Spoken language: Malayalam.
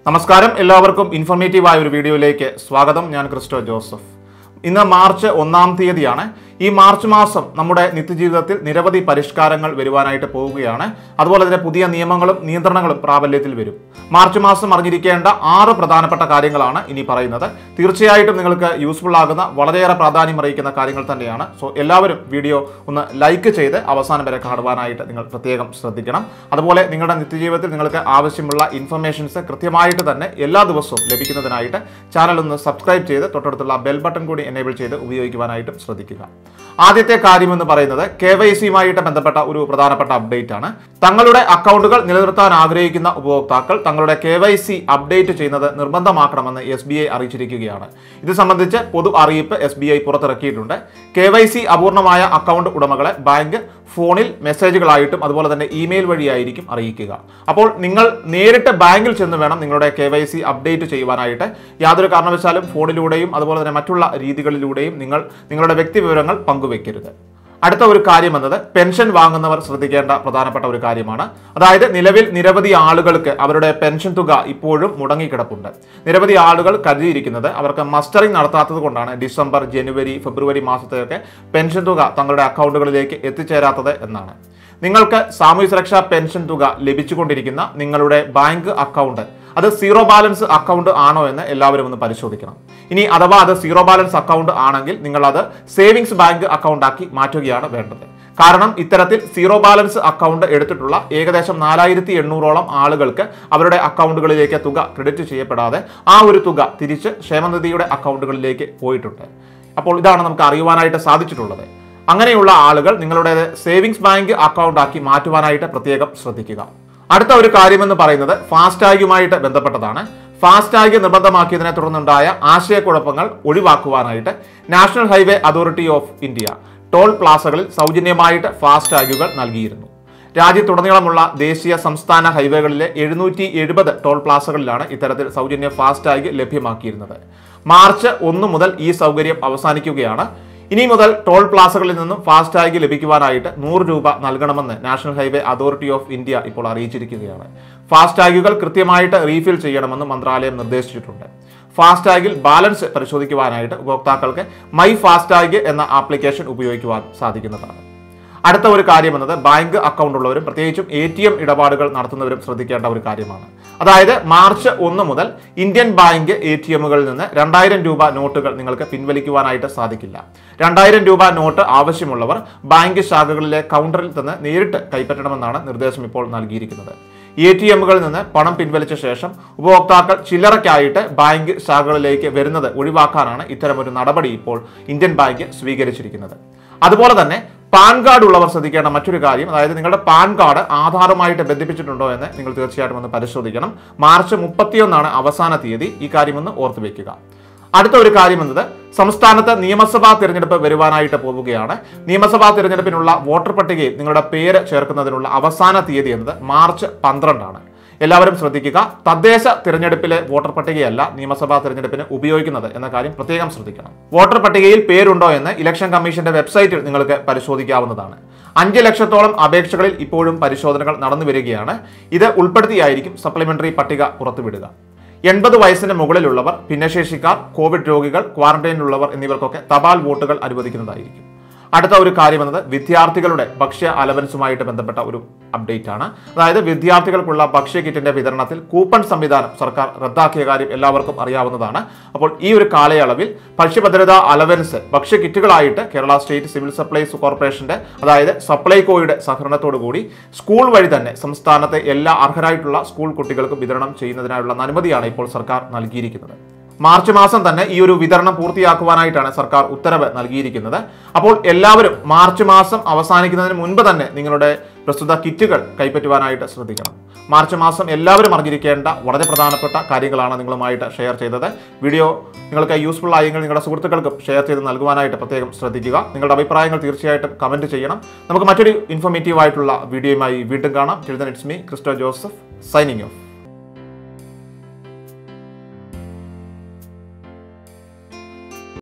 നമസ്കാരം എല്ലാവർക്കും ഇൻഫോർമേറ്റീവായ ഒരു വീഡിയോയിലേക്ക് സ്വാഗതം ഞാൻ ക്രിസ്റ്റോ ജോസഫ് ഇന്ന് മാർച്ച് ഒന്നാം തീയതിയാണ് ഈ മാർച്ച് മാസം നമ്മുടെ നിത്യജീവിതത്തിൽ നിരവധി പരിഷ്കാരങ്ങൾ വരുവാനായിട്ട് പോവുകയാണ് അതുപോലെ തന്നെ പുതിയ നിയമങ്ങളും നിയന്ത്രണങ്ങളും പ്രാബല്യത്തിൽ വരും മാർച്ച് മാസം അറിഞ്ഞിരിക്കേണ്ട ആറ് പ്രധാനപ്പെട്ട കാര്യങ്ങളാണ് ഇനി പറയുന്നത് തീർച്ചയായിട്ടും നിങ്ങൾക്ക് യൂസ്ഫുൾ ആകുന്ന വളരെയേറെ പ്രാധാന്യം അറിയിക്കുന്ന കാര്യങ്ങൾ തന്നെയാണ് സോ എല്ലാവരും വീഡിയോ ഒന്ന് ലൈക്ക് ചെയ്ത് അവസാനം വരെ കാണുവാനായിട്ട് നിങ്ങൾ പ്രത്യേകം ശ്രദ്ധിക്കണം അതുപോലെ നിങ്ങളുടെ നിത്യജീവിതത്തിൽ നിങ്ങൾക്ക് ആവശ്യമുള്ള ഇൻഫർമേഷൻസ് കൃത്യമായിട്ട് തന്നെ എല്ലാ ദിവസവും ലഭിക്കുന്നതിനായിട്ട് ചാനൽ ഒന്ന് സബ്സ്ക്രൈബ് ചെയ്ത് തൊട്ടടുത്തുള്ള ബെൽ ബട്ടൺ കൂടി എനേബിൾ ചെയ്ത് ഉപയോഗിക്കുവാനായിട്ടും ശ്രദ്ധിക്കുക ആദ്യത്തെ കാര്യം എന്ന് പറയുന്നത് കെ വൈ സിയുമായിട്ട് ബന്ധപ്പെട്ട ഒരു പ്രധാനപ്പെട്ട അപ്ഡേറ്റ് ആണ് തങ്ങളുടെ അക്കൗണ്ടുകൾ നിലനിർത്താൻ ആഗ്രഹിക്കുന്ന ഉപഭോക്താക്കൾ തങ്ങളുടെ കെ വൈ സി അപ്ഡേറ്റ് ചെയ്യുന്നത് നിർബന്ധമാക്കണമെന്ന് എസ് ബി ഐ അറിയിച്ചിരിക്കുകയാണ് ഇത് സംബന്ധിച്ച് പൊതു അറിയിപ്പ് എസ് ബി ഐ പുറത്തിറക്കിയിട്ടുണ്ട് കെ വൈ സി അപൂർണമായ അക്കൗണ്ട് ഉടമകളെ ബാങ്ക് ഫോണിൽ മെസ്സേജുകളായിട്ടും അതുപോലെ തന്നെ ഇമെയിൽ വഴിയായിരിക്കും അറിയിക്കുക അപ്പോൾ നിങ്ങൾ നേരിട്ട് ബാങ്കിൽ ചെന്ന് വേണം നിങ്ങളുടെ കെ വൈ സി അപ്ഡേറ്റ് ചെയ്യുവാനായിട്ട് യാതൊരു കാരണവശാലും ഫോണിലൂടെയും അതുപോലെ തന്നെ മറ്റുള്ള രീതികളിലൂടെയും നിങ്ങൾ നിങ്ങളുടെ വ്യക്തി വിവരങ്ങൾ പങ്കുവെക്കരുത് അടുത്ത ഒരു കാര്യം എന്നത് പെൻഷൻ വാങ്ങുന്നവർ ശ്രദ്ധിക്കേണ്ട പ്രധാനപ്പെട്ട ഒരു കാര്യമാണ് അതായത് നിലവിൽ നിരവധി ആളുകൾക്ക് അവരുടെ പെൻഷൻ തുക ഇപ്പോഴും മുടങ്ങിക്കിടപ്പുണ്ട് നിരവധി ആളുകൾ കരുതിയിരിക്കുന്നത് അവർക്ക് മസ്റ്ററിംഗ് നടത്താത്തത് കൊണ്ടാണ് ഡിസംബർ ജനുവരി ഫെബ്രുവരി മാസത്തെയൊക്കെ പെൻഷൻ തുക തങ്ങളുടെ അക്കൗണ്ടുകളിലേക്ക് എത്തിച്ചേരാത്തത് എന്നാണ് നിങ്ങൾക്ക് സാമൂഹ്യ സുരക്ഷാ പെൻഷൻ തുക ലഭിച്ചുകൊണ്ടിരിക്കുന്ന നിങ്ങളുടെ ബാങ്ക് അക്കൗണ്ട് അത് സീറോ ബാലൻസ് അക്കൗണ്ട് ആണോ എന്ന് എല്ലാവരും ഒന്ന് പരിശോധിക്കണം ഇനി അഥവാ അത് സീറോ ബാലൻസ് അക്കൗണ്ട് ആണെങ്കിൽ നിങ്ങൾ അത് സേവിങ്സ് ബാങ്ക് അക്കൗണ്ട് ആക്കി മാറ്റുകയാണ് വേണ്ടത് കാരണം ഇത്തരത്തിൽ സീറോ ബാലൻസ് അക്കൗണ്ട് എടുത്തിട്ടുള്ള ഏകദേശം നാലായിരത്തി എണ്ണൂറോളം ആളുകൾക്ക് അവരുടെ അക്കൗണ്ടുകളിലേക്ക് തുക ക്രെഡിറ്റ് ചെയ്യപ്പെടാതെ ആ ഒരു തുക തിരിച്ച് ക്ഷേമനിധിയുടെ അക്കൗണ്ടുകളിലേക്ക് പോയിട്ടുണ്ട് അപ്പോൾ ഇതാണ് നമുക്ക് അറിയുവാനായിട്ട് സാധിച്ചിട്ടുള്ളത് അങ്ങനെയുള്ള ആളുകൾ നിങ്ങളുടെ സേവിങ്സ് ബാങ്ക് അക്കൗണ്ട് ആക്കി മാറ്റുവാനായിട്ട് പ്രത്യേകം ശ്രദ്ധിക്കുക അടുത്ത ഒരു കാര്യമെന്ന് പറയുന്നത് ഫാസ്ടാഗുമായിട്ട് ബന്ധപ്പെട്ടതാണ് ഫാസ്ടാഗ് നിർബന്ധമാക്കിയതിനെ തുടർന്നുണ്ടായ ആശയക്കുഴപ്പങ്ങൾ ഒഴിവാക്കുവാനായിട്ട് national highway authority of India toll പ്ലാസകളിൽ സൗജന്യമായിട്ട് ഫാസ്ടാഗുകൾ നൽകിയിരുന്നു രാജ്യത്തുടനീളമുള്ള ദേശീയ സംസ്ഥാന ഹൈവേകളിലെ എഴുന്നൂറ്റി എഴുപത് ടോൾ പ്ലാസകളിലാണ് ഇത്തരത്തിൽ സൗജന്യ ഫാസ്ടാഗ് ലഭ്യമാക്കിയിരുന്നത് മാർച്ച് ഒന്ന് മുതൽ ഈ സൗകര്യം അവസാനിക്കുകയാണ് ഇനി മുതൽ ടോൾ പ്ലാസകളിൽ നിന്നും ഫാസ്ടാഗ് ലഭിക്കുവാനായിട്ട് നൂറ് രൂപ നൽകണമെന്ന് national highway authority of India ഇപ്പോൾ അറിയിച്ചിരിക്കുകയാണ് ഫാസ്ടാഗുകൾ കൃത്യമായിട്ട് റീഫിൽ ചെയ്യണമെന്ന് മന്ത്രാലയം നിർദ്ദേശിച്ചിട്ടുണ്ട് ഫാസ്ടാഗിൽ ബാലൻസ് പരിശോധിക്കുവാനായിട്ട് ഉപഭോക്താക്കൾക്ക് മൈ ഫാസ്ടാഗ് എന്ന ആപ്ലിക്കേഷൻ ഉപയോഗിക്കുവാൻ സാധിക്കുന്നതാണ് അടുത്ത ഒരു കാര്യം എന്നത് ബാങ്ക് അക്കൗണ്ട് ഉള്ളവരും പ്രത്യേകിച്ചും എ ടി എം ഇടപാടുകൾ നടത്തുന്നവരും ശ്രദ്ധിക്കേണ്ട ഒരു കാര്യമാണ് അതായത് മാർച്ച് ഒന്ന് മുതൽ ഇന്ത്യൻ ബാങ്ക് എ ടി എമ്മുകളിൽ നിന്ന് രണ്ടായിരം രൂപ നോട്ടുകൾ നിങ്ങൾക്ക് പിൻവലിക്കുവാനായിട്ട് സാധിക്കില്ല രണ്ടായിരം രൂപ നോട്ട് ആവശ്യമുള്ളവർ ബാങ്ക് ശാഖകളിലെ കൗണ്ടറിൽ നിന്ന് നേരിട്ട് കൈപ്പറ്റണമെന്നാണ് നിർദ്ദേശം ഇപ്പോൾ നൽകിയിരിക്കുന്നത് എ ടി എമ്മുകളിൽ നിന്ന് പണം പിൻവലിച്ച ശേഷം ഉപഭോക്താക്കൾ ചില്ലറയ്ക്കായിട്ട് ബാങ്ക് ശാഖകളിലേക്ക് വരുന്നത് ഒഴിവാക്കാനാണ് ഇത്തരമൊരു നടപടി ഇപ്പോൾ ഇന്ത്യൻ ബാങ്ക് സ്വീകരിച്ചിരിക്കുന്നത് അതുപോലെ തന്നെ പാൻ കാർഡ് ഉള്ളവർ ശ്രദ്ധിക്കേണ്ട മറ്റൊരു കാര്യം അതായത് നിങ്ങളുടെ പാൻ കാർഡ് ആധാറുമായിട്ട് ബന്ധിപ്പിച്ചിട്ടുണ്ടോ എന്ന് നിങ്ങൾ തീർച്ചയായിട്ടും ഒന്ന് പരിശോധിക്കണം മാർച്ച് മുപ്പത്തിയൊന്നാണ് അവസാന തീയതി ഈ കാര്യം ഒന്ന് ഓർത്തു വെക്കുക അടുത്ത ഒരു കാര്യം എന്നത് സംസ്ഥാനത്ത് നിയമസഭാ തിരഞ്ഞെടുപ്പ് വരുവാനായിട്ട് പോവുകയാണ് നിയമസഭാ തിരഞ്ഞെടുപ്പിനുള്ള വോട്ടർ പട്ടികയിൽ നിങ്ങളുടെ പേര് ചേർക്കുന്നതിനുള്ള അവസാന തീയതി എന്നത് മാർച്ച് പന്ത്രണ്ടാണ് എല്ലാവരും ശ്രദ്ധിക്കുക തദ്ദേശ തിരഞ്ഞെടുപ്പിലെ വോട്ടർ പട്ടികയല്ല നിയമസഭാ തിരഞ്ഞെടുപ്പിന് ഉപയോഗിക്കുന്നത് എന്ന കാര്യം പ്രത്യേകം ശ്രദ്ധിക്കണം വോട്ടർ പട്ടികയിൽ പേരുണ്ടോ എന്ന് ഇലക്ഷൻ കമ്മീഷന്റെ വെബ്സൈറ്റിൽ നിങ്ങൾക്ക് പരിശോധിക്കാവുന്നതാണ് അഞ്ച് ലക്ഷത്തോളം അപേക്ഷകളിൽ ഇപ്പോഴും പരിശോധനകൾ നടന്നു വരികയാണ് ഇത് ഉൾപ്പെടുത്തിയായിരിക്കും സപ്ലിമെന്ററി പട്ടിക പുറത്തുവിടുക എൺപത് വയസ്സിന് മുകളിലുള്ളവർ ഭിന്നശേഷിക്കാർ കോവിഡ് രോഗികൾ ക്വാറന്റൈനിലുള്ളവർ എന്നിവർക്കൊക്കെ തപാൽ വോട്ടുകൾ അനുവദിക്കുന്നതായിരിക്കും അടുത്ത ഒരു കാര്യം എന്നത് വിദ്യാർത്ഥികളുടെ ഭക്ഷ്യ അലവൻസുമായിട്ട് ബന്ധപ്പെട്ട ഒരു അപ്ഡേറ്റ് ആണ് അതായത് വിദ്യാർത്ഥികൾക്കുള്ള ഭക്ഷ്യ കിറ്റിന്റെ വിതരണത്തിൽ കൂപ്പൺ സംവിധാനം സർക്കാർ റദ്ദാക്കിയ കാര്യം എല്ലാവർക്കും അറിയാവുന്നതാണ് അപ്പോൾ ഈ ഒരു കാലയളവിൽ ഭക്ഷ്യഭദ്രതാ അലവൻസ് ഭക്ഷ്യ കിറ്റുകളായിട്ട് കേരള സ്റ്റേറ്റ് സിവിൽ സപ്ലൈസ് കോർപ്പറേഷന്റെ അതായത് സപ്ലൈകോയുടെ സഹകരണത്തോടു കൂടി സ്കൂൾ വഴി തന്നെ സംസ്ഥാനത്തെ എല്ലാ അർഹരായിട്ടുള്ള സ്കൂൾ കുട്ടികൾക്കും വിതരണം ചെയ്യുന്നതിനായുള്ള അനുമതിയാണ് ഇപ്പോൾ സർക്കാർ നൽകിയിരിക്കുന്നത് മാർച്ച് മാസം തന്നെ ഈ ഒരു വിതരണം പൂർത്തിയാക്കുവാനായിട്ടാണ് സർക്കാർ ഉത്തരവ് നൽകിയിരിക്കുന്നത് അപ്പോൾ എല്ലാവരും മാർച്ച് മാസം അവസാനിക്കുന്നതിന് മുൻപ് തന്നെ നിങ്ങളുടെ പ്രസ്തുത കിറ്റുകൾ കൈപ്പറ്റുവാനായിട്ട് ശ്രദ്ധിക്കണം മാർച്ച് മാസം എല്ലാവരും അറിഞ്ഞിരിക്കേണ്ട വളരെ പ്രധാനപ്പെട്ട കാര്യങ്ങളാണ് നിങ്ങളുമായിട്ട് ഷെയർ ചെയ്തത് വീഡിയോ നിങ്ങൾക്ക് യൂസ്ഫുൾ ആയെങ്കിൽ നിങ്ങളുടെ സുഹൃത്തുക്കൾക്കും ഷെയർ ചെയ്ത് നൽകുവാനായിട്ട് പ്രത്യേകം ശ്രദ്ധിക്കുക നിങ്ങളുടെ അഭിപ്രായങ്ങൾ തീർച്ചയായിട്ടും കമൻറ്റ് ചെയ്യണം നമുക്ക് മറ്റൊരു ഇൻഫോർമേറ്റീവ് ആയിട്ടുള്ള വീഡിയോയുമായി വീണ്ടും കാണാം children it's me Christo Joseph signing of